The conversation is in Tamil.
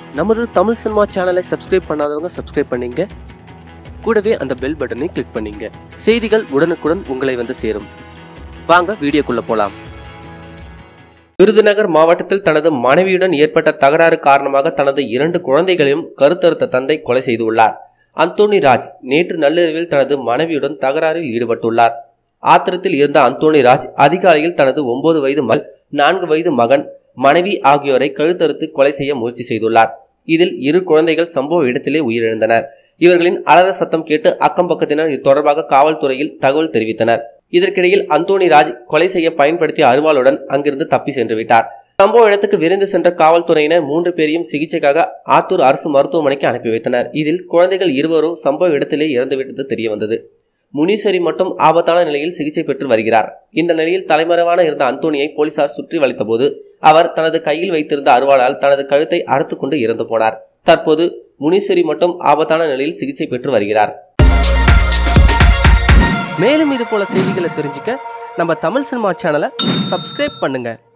நமது தமிழ் சினிமா சேனலை சப்ஸ்கிரைப் பண்ணாதவங்க சப்ஸ்கிரைப் பண்ணீங்க கூடவே அந்த பெல் பட்டனை கிளிக் பண்ணீங்க செய்திகள் உடனுக்குடன் உங்களை வந்து சேரும் வாங்க வீடியோக்குள்ள போலாம் விருதுநகர் மாவட்டத்தில் தனது மனைவியுடன் ஏற்பட்ட தகராறு காரணமாக தனது இரண்டு குழந்தைகளையும் கருத்தறுத்த தந்தை கொலை செய்துள்ளார் அந்தோனி ராஜ் நேற்று நள்ளிரவில் தனது மனைவியுடன் தகராறில் ஈடுபட்டுள்ளார் ஆத்திரத்தில் இருந்த அந்தோனி ராஜ் அதிகாலையில் தனது ஒன்பது வயது மகள் நான்கு வயது மகன் மனைவி ஆகியோரை கழுத்தறுத்து கொலை செய்ய முயற்சி செய்துள்ளார் இதில் இரு குழந்தைகள் சம்பவ இடத்திலே உயிரிழந்தனர் இவர்களின் அலற சத்தம் கேட்டு அக்கம் பக்கத்தினர் இது தொடர்பாக காவல்துறையில் தகவல் தெரிவித்தனர் இதற்கிடையில் அந்தோனி ராஜ் கொலை செய்ய பயன்படுத்திய அருவாளுடன் அங்கிருந்து தப்பி சென்று விட்டார் சம்பவ இடத்துக்கு விரைந்து சென்ற காவல்துறையினர் மூன்று பேரையும் சிகிச்சைக்காக ஆத்தூர் அரசு மருத்துவமனைக்கு அனுப்பி வைத்தனர் இதில் குழந்தைகள் இருவரும் சம்பவ இடத்திலே இறந்துவிட்டது தெரிய வந்தது முனீஸ்வரி மட்டும் ஆபத்தான நிலையில் சிகிச்சை பெற்று வருகிறார் இந்த நிலையில் தலைமறைவான இருந்த அந்தோனியை போலீசார் சுற்றி வளைத்தபோது அவர் தனது கையில் வைத்திருந்த அருவாளால் தனது கழுத்தை அறுத்துக்கொண்டு இறந்து போனார் தற்போது முனீஸ்வரி மட்டும் ஆபத்தான நிலையில் சிகிச்சை பெற்று வருகிறார் மேலும் இது போல செய்திகளை தெரிஞ்சுக்க நம்ம தமிழ் சினிமா சேனலை சப்ஸ்கிரைப் பண்ணுங்க